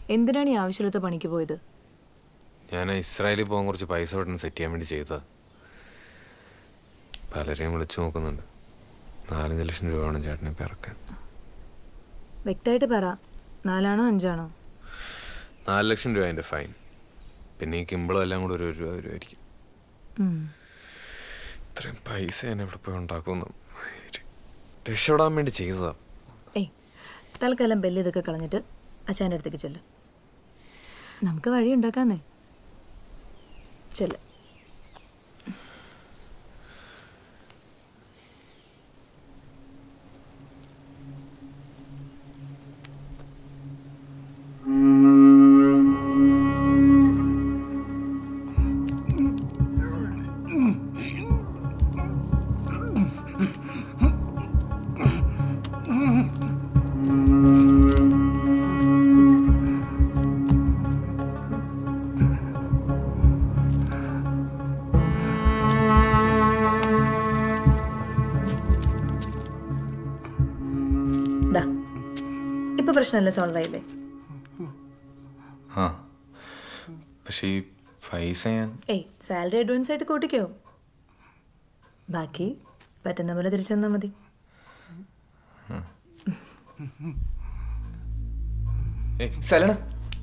എന്തിനാണ് ഈ ആവശ്യമില്ലാത്ത പണിക്ക് പോയത് ഞാൻ ഇസ്രായേലിൽ പോകാൻ കുറച്ച് പൈസ പെട്ടെന്ന് സെറ്റ് ചെയ്യാൻ വേണ്ടി ചെയ്തതാ പലരെയും വിളിച്ചു നോക്കുന്നുണ്ട് നാലഞ്ച് ലക്ഷം രൂപ വേണം ചേട്ടനെ ഇപ്പം ഇറക്കാൻ വ്യക്തമായിട്ട് പറ നാലാണോ അഞ്ചാണോ നാല് ലക്ഷം രൂപ എൻ്റെ ഫൈൻ പിന്നെ ഈ കിമ്പിളും എല്ലാം കൂടെ ഒരു ഒരു രൂപ വരുമായിരിക്കും ഉം. ഇത്രയും പൈസ ഞാൻ എവിടെ പോയി ഉണ്ടാക്കുന്നു രക്ഷപ്പെടാൻ വേണ്ടി ചെയ്തതാ ഏയ് തൽക്കാലം ബെല്ല് ഇതൊക്കെ കളഞ്ഞിട്ട് അച്ഛൻ്റെ അടുത്തേക്ക് ചെല്ല് നമുക്ക് വഴി ഉണ്ടാക്കാന്നേ ചെല്ല് ദാ ഇപ്പൊ പ്രശ്നമല്ല സോൾവ് ആയില്ലേ ആ പക്ഷേ ഈ പൈസ ഞാൻ ഏയ് സാലറി അഡ്വാൻസ് ആയിട്ട് കൂട്ടിക്കോ ബാക്കി പറ്റുന്ന പോലെ തിരിച്ചു തന്നാൽ മതി ഏയ് സലണ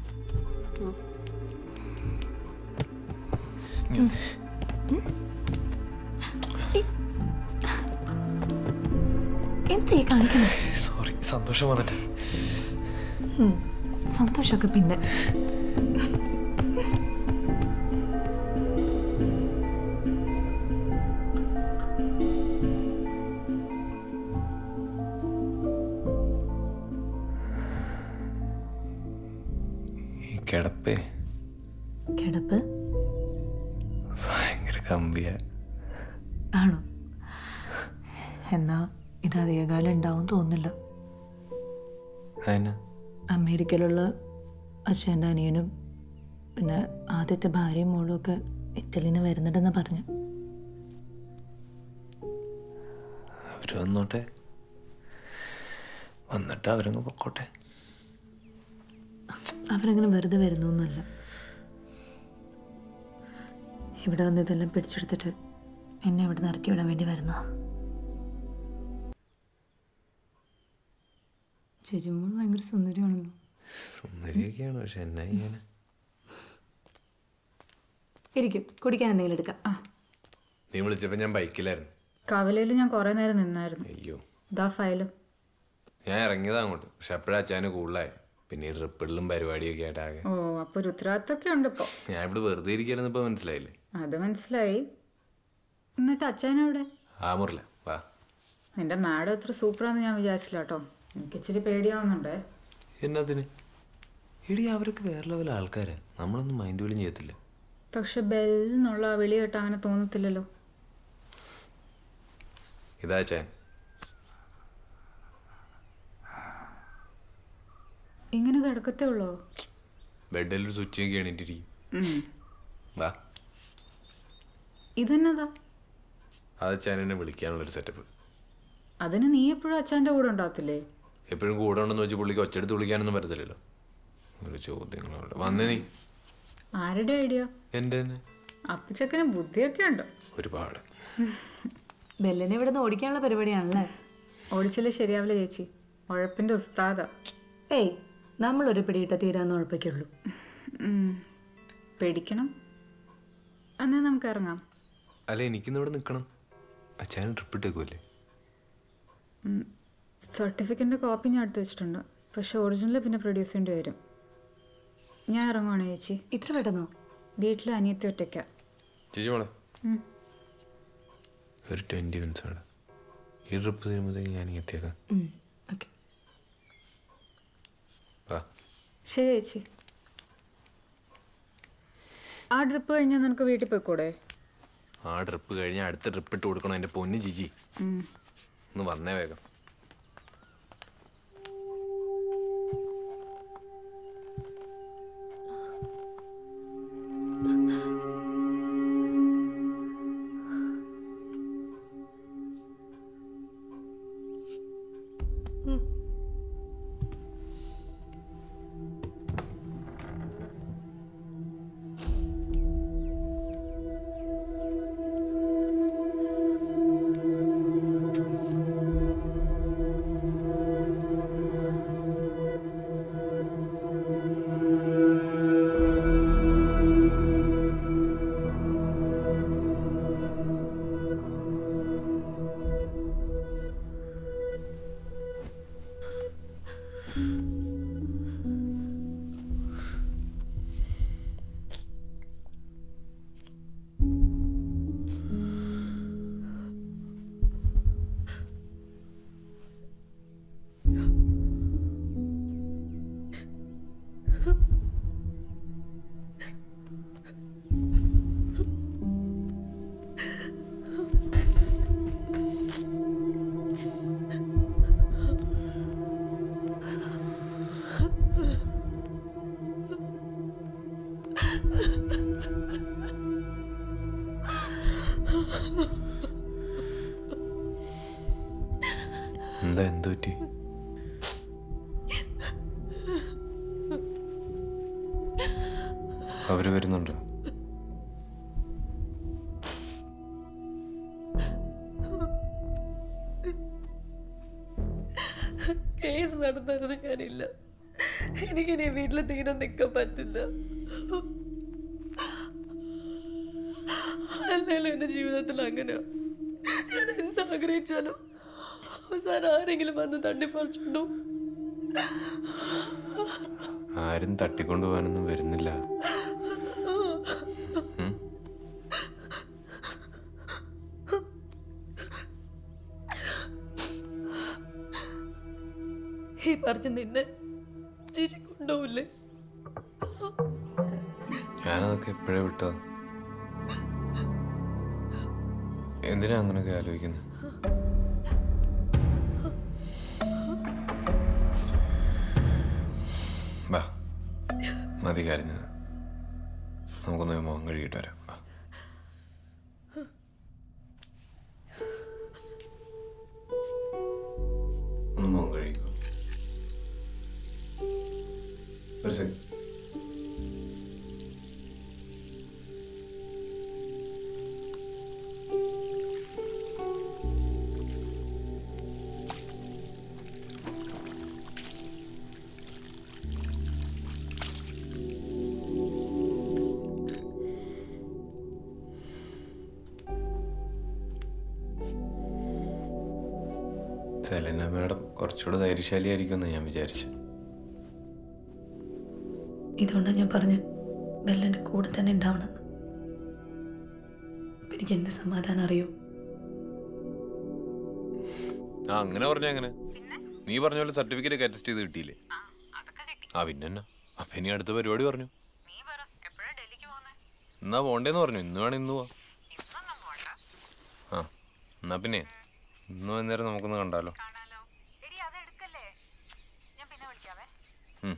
എന്തേ കാണിക്കുന്നത് സോറി സന്തോഷം വന്നിട്ട് സന്തോഷമൊക്കെ പിന്നെ ഈ കിടപ്പേ കിടപ്പ് ഭയങ്കര കമ്പിയ ആണോ എന്നാ ഇത് അധികകാലം ഉണ്ടാവും തോന്നുന്നില്ല അതിന് അമേരിക്കയിലുള്ള അച്ഛൻ്റെ അനിയനും പിന്നെ ആദ്യത്തെ ഭാര്യയും മോളും ഒക്കെ ഇറ്റലിയിൽ നിന്ന് വരുന്നുണ്ടെന്ന് പറഞ്ഞു അവര് വന്നോട്ടെ വന്നിട്ട് അവരങ്ങ് പൊക്കോട്ടെ അവരങ്ങനെ വെറുതെ വരുന്നൊന്നുമല്ല ഇവിടെ വന്ന് ഇതെല്ലാം പിടിച്ചെടുത്തിട്ട് എന്നെ ഇവിടെ നിന്ന് ഇറക്കി വിടാൻ വേണ്ടി വരുന്ന ചേച്ചിമോൾ ഭയങ്കര സുന്ദരിയാണല്ലോ സുന്ദരിയൊക്കെയാണ് പക്ഷെ എന്നാ ഇങ്ങനെ ഇരിക്കും കുടിക്കാൻ എന്തെങ്കിലും എടുക്കാം ആ നീ വിളിച്ചപ്പോ ഞാൻ ബൈക്കിലായിരുന്നു കവലയിൽ ഞാൻ കുറേ നേരം നിന്നായിരുന്നു അയ്യോ ഇതാ ഫയലും ഞാൻ ഇറങ്ങിയതാ അങ്ങോട്ട് പക്ഷെ അപ്പോഴാ അച്ഛന് കൂടുതലായി പിന്നെ ഈ ട്രിപ്പിളിലും പരിപാടിയൊക്കെ ആയിട്ട് ആകെ ഓ അപ്പോൾ ഒരു ഉത്തരവാദിത്തമൊക്കെ ഉണ്ട് ഇപ്പോൾ ഞാൻ ഇവിടെ വെറുതെ ഇരിക്കാനെന്ന് ഇപ്പൊ മനസ്സിലായില്ലേ അത് മനസ്സിലായി എന്നിട്ട് അച്ഛനെവിടെ ആ മുറില വാ നിന്റെ മാഡം എത്ര സൂപ്പറാന്ന് ഞാൻ വിചാരിച്ചില്ല കേട്ടോ എനിക്ക് ഇച്ചിരി പേടിയാവുന്നുണ്ടേ എന്നതിന് എടി അവരൊക്കെ വേറെ ലെവൽ ആൾക്കാരാ നമ്മളൊന്നും മൈൻഡ് പോലും ചെയ്യത്തില്ല പക്ഷെ ബെൽ എന്നുള്ള ആ വിളി കേട്ട് അങ്ങനെ തോന്നത്തില്ലല്ലോ ഇതാ ചാൻ ഇങ്ങനെ കിടക്കത്തേ ഉള്ളോ ബെഡിൽ ഒരു സ്വിച്ച് ഒക്കെ എണീറ്റിരിക്കും വാ ഇതെന്നതാ അത് അച്ഛൻ എന്നെ വിളിക്കാനുള്ളൊരു സെറ്റപ്പ് അതിന് നീ എപ്പോഴും അച്ഛൻ്റെ കൂടെ ഉണ്ടാകത്തില്ലേ എപ്പോഴും കൂടെ ഉണ്ടെന്ന് വെച്ച് പുള്ളിക്ക് ഒച്ചെടുത്ത് വിളിക്കാനൊന്നും പറ്റത്തില്ലല്ലോ ഒരു ചോദ്യങ്ങളോട് വന്നേ നീ ആരുടെ ഐഡിയ എൻ്റെ തന്നെ അപ്പച്ചക്കന് ബുദ്ധിയൊക്കെ ഉണ്ട് ഒരുപാട് ബെല്ലിനെ ഇവിടെ നിന്ന് ഓടിക്കാനുള്ള പരിപാടിയാണല്ലേ ഓടിച്ചില്ലേ ശരിയാവില്ല ചേച്ചി ഉഴപ്പിൻ്റെ ഉസ്താദാ ഏയ് നമ്മളൊരു പിടിയിട്ട തീരാന്ന് ഉഴപ്പിക്കുള്ളൂ ഉം. പേടിക്കണം എന്നാ നമുക്ക് ഇറങ്ങാം അല്ല എനിക്കിന്ന് ഇവിടെ നിൽക്കണം അച്ഛന് ട്രിപ്പ് ഇട്ടേക്കുമല്ലേ സർട്ടിഫിക്കറ്റിൻ്റെ കോപ്പി ഞാൻ എടുത്ത് വെച്ചിട്ടുണ്ട് പക്ഷെ ഒറിജിനൽ പിന്നെ പ്രൊഡ്യൂസ് ചെയ്യേണ്ടി വരും ഞാൻ ഇറങ്ങുവാണ് ചേച്ചി ഇത്ര പെട്ടെന്നോ വീട്ടിൽ അനിയത്തി ഒറ്റയ്ക്ക ചേച്ചി മോളെ ഒരു ട്വൻറ്റി മിനിറ്റ്സ് ആണ് ഈ ട്രിപ്പ് തീരുമ്പോഴത്തേക്ക് ഞാൻ എത്തിയേക്കാം ഓക്കെ വാ ശരി ചേച്ചി ആ ട്രിപ്പ് കഴിഞ്ഞാൽ നിനക്ക് വീട്ടിൽ പോയിക്കൂടെ ആ ട്രിപ്പ് കഴിഞ്ഞ് അടുത്ത ട്രിപ്പ് ഇട്ട് കൊടുക്കണം എൻ്റെ പൊന്ന് ജിജി ഒന്ന് വന്നേ വേഗം എന്താ എന്ത് പറ്റി അവര് വരുന്നുണ്ടോ കേസ് നടത്താനത് ഞാനില്ല എനിക്കിനി വീട്ടിൽ തീരെ നിൽക്കാൻ പറ്റില്ല അല്ലല്ലോ എൻ്റെ ജീവിതത്തിൽ അങ്ങനെ ഞാൻ എന്താഗ്രഹിച്ചാലും അവസാനം ആരെങ്കിലും വന്ന് തട്ടിപ്പറിച്ചുണ്ടോ ആരും തട്ടിക്കൊണ്ടുപോകാനൊന്നും വരുന്നില്ല ഉം? ഈ പറഞ്ഞ് നിന്നെ ചേച്ചി കൊണ്ടുപോവില്ലേ ഞാനതൊക്കെ എപ്പോഴേ വിട്ടതാ എന്തിനാ അങ്ങനെയൊക്കെ ആലോചിക്കുന്നത് വാ മതി കരഞ്ഞത് നമുക്കൊന്ന് പോയി മുഖം കഴുകിയിട്ട് വരാം വാ ഒന്ന് മുഖം കഴുകിക്കോ ഒരു സെക്കൻഡ് സെലന മാഡം കുറച്ചുകൂടെ ധൈര്യശാലിയായിരിക്കുമെന്ന് ഞാൻ വിചാരിച്ചു ഇതുകൊണ്ടാണ് ഞാൻ പറഞ്ഞു ബെല്ലൻ്റെ കൂടെ തന്നെ ഉണ്ടാവണമെന്ന് അപ്പൊ എനിക്ക് എന്ത് സമാധാനം അറിയോ ആ അങ്ങനെ പറഞ്ഞ അങ്ങനെ നീ പറഞ്ഞ പോലെ സർട്ടിഫിക്കറ്റ് ഒക്കെ അറ്റസ്റ്റ് ചെയ്ത് കിട്ടിയില്ലേ ആ പിന്നെ എന്നാ അപ്പൊ ഇനി അടുത്ത പരിപാടി പറഞ്ഞു എന്നാ പോണ്ടേന്ന് പറഞ്ഞു ഇന്ന് വേണം ഇന്ന് പോവാ ആ എന്നാ പിന്നെ ഇന്ന് വൈകുന്നേരം നമുക്കൊന്ന് കണ്ടാലോ ഉം.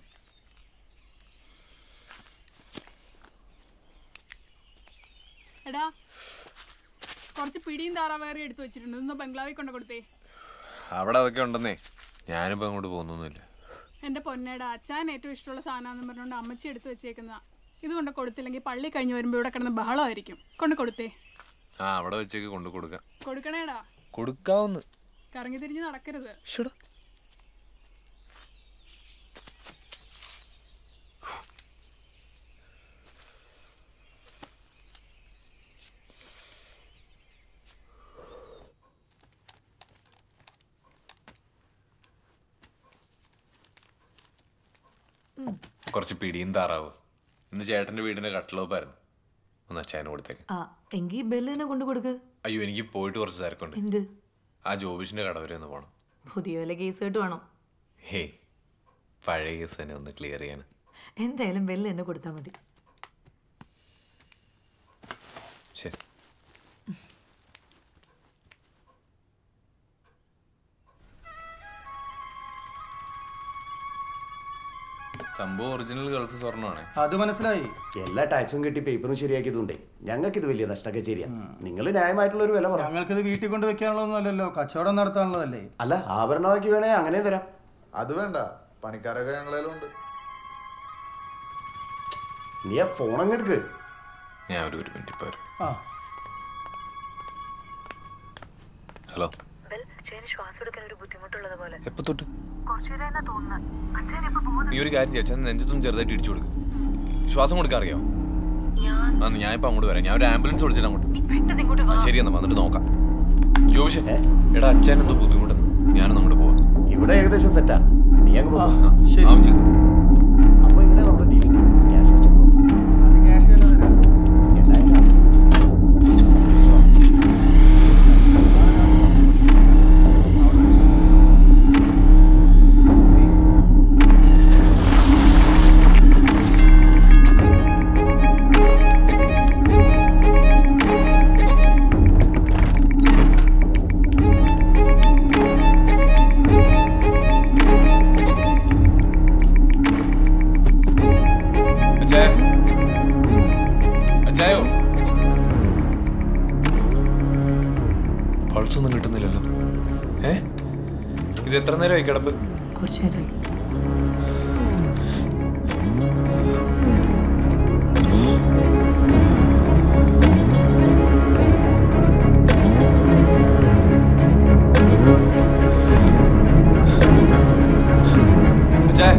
എടാ കുറച്ച് പിടിയും താറാവേറി എടുത്തു വെച്ചിട്ടുണ്ട് ഒന്ന് ബംഗ്ലാവിൽ കൊണ്ട് കൊടുത്തേ അവിടെ അതൊക്കെ ഉണ്ടെന്നേ ഞാനിപ്പോ അങ്ങോട്ട് പോകുന്നൊന്നുമില്ല എൻ്റെ പൊന്നേടാ അച്ഛൻ ഏറ്റവും ഇഷ്ടമുള്ള സാധനമാണെന്ന് പറഞ്ഞുകൊണ്ട് അമ്മച്ചി എടുത്തു വെച്ചേക്കുന്നതാ ഇത് കൊണ്ട് കൊടുത്തില്ലെങ്കിൽ പള്ളി കഴിഞ്ഞ് വരുമ്പോൾ ഇവിടെ കിടന്ന് ബഹളമായിരിക്കും കൊണ്ട് കൊടുത്തേ ആ അവിടെ വെച്ചേക്ക് കൊണ്ടു കൊടുക്കാം കൊടുക്കണേടാ കൊടുക്കാവുന്ന് കറങ്ങി തിരിഞ്ഞ് നടക്കരുത് ശ്ശെടാ. കുറച്ച് പിടിയും താറാവ് ഇന്ന് ചേട്ടന്റെ വീടിന്റെ കട്ടിലോപ്പായിരുന്നു ഒന്ന് അച്ചായന് കൊടുത്തേക്ക് ആ എങ്കിൽ ബെല്ലിനെ കൊണ്ട് കൊടുക്ക് അയ്യോ എനിക്ക് പോയിട്ട് കുറച്ച് തിരക്കുണ്ട് എന്ത് ആ ജോബിഷിന്റെ കട വരെ ഒന്ന് പോണം പുതിയ വല്ല കേസ് കേട്ട് വേണം ഹേ പഴയ കേസ് തന്നെ ഒന്ന് ക്ലിയർ ചെയ്യാൻ എന്തായാലും ബെല്ല് എന്നെ കൊടുത്താൽ മതി ശരി സംഭവം ഒറിജിനൽ ഗൾഫ് സ്വർണ്ണമാണ് അത് മനസ്സിലായി എല്ലാ ടാക്സും കിട്ടി പേപ്പറും ശരിയാക്കിയതുകൊണ്ടേ ഞങ്ങൾക്ക് ഇത് വലിയ നഷ്ടക്കച്ചേരിയാ നിങ്ങൾ ന്യായമായിട്ടുള്ള ഒരു വില പറ ഞങ്ങൾക്കിത് വീട്ടിൽ കൊണ്ട് വെക്കാനുള്ളതൊന്നുമല്ലല്ലോ കച്ചവടം നടത്താനുള്ളതല്ലേ അല്ല ആഭരണമാക്കി വേണേ അങ്ങനെ തരാം അത് വേണ്ട പണിക്കാരൊക്കെ ഞങ്ങളേലും ഉണ്ട് നീ ആ ഫോൺ അങ്ങ് എടുക്ക് ഞാൻ ഒരു ഒരു മിനിറ്റ് ഇപ്പോൾ വരാം ആ ഹലോ ശ്വാസം എടുക്കാൻ ഒരു ബുദ്ധിമുട്ടുള്ളത് പോലെ എപ്പോ തൊട്ട് നീ ഒരു കാര്യം ചെയ്യാ നെഞ്ചത്തൊന്നും ചെറുതായിട്ട് ഇടിച്ചു കൊടുക്ക് ശ്വാസം കൊടുക്കാൻ അറിയോ ആ ഞാൻ ഇപ്പൊ അങ്ങോട്ട് വരാം ഞാൻ ഒരു ആംബുലൻസ് വിളിച്ചിട്ട് അങ്ങോട്ട് ആ, ശരി എന്നാ വന്നിട്ട് നോക്കാം ജോബിഷേ എടാ അച്ഛൻ എന്തോ ബുദ്ധിമുട്ടെന്ന് ഞാനൊന്നും അങ്ങോട്ട് പോവാം ഇവിടെ ഏകദേശം സെറ്റാ നീ അങ്ങ് പോ ശരി ആവും ചെയ്തു അപ്പൊ ഇങ്ങനെ നമ്മുടെ ഡീലിംഗ് ക്യാഷ് വെച്ചോ അത് ക്യാഷ് തന്നെ തരാം എന്തായാലും അച്ഛേ അച്ചായോ പൾസ് ഒന്നും കിട്ടുന്നില്ലല്ലോ ഏ ഇത് എത്ര നേരമായി കിടപ്പ് കുറച്ച് നേരമായി അച്ഛാ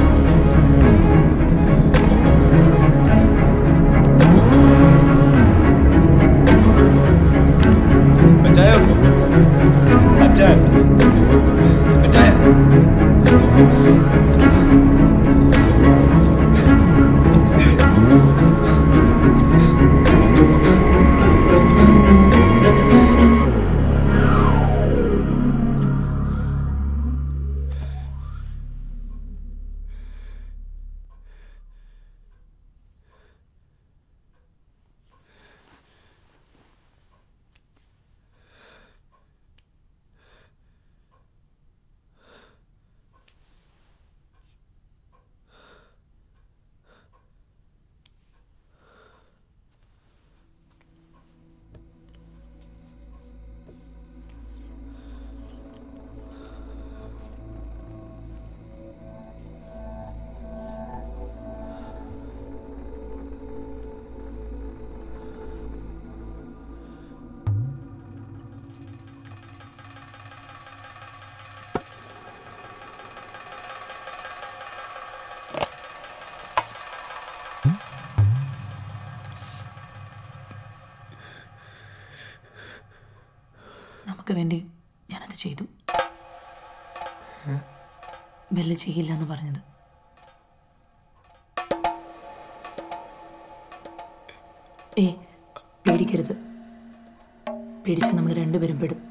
അച്ചായോ അച്ഛാ അച്ഛാ നമുക്ക് വേണ്ടി ഞാനത് ചെയ്തു ബെല്ല് ചെയ്യില്ല എന്ന് പറഞ്ഞത് ഏ പേടിക്കരുത് പേടിച്ചാൽ നമ്മൾ രണ്ടുപേരും പെടും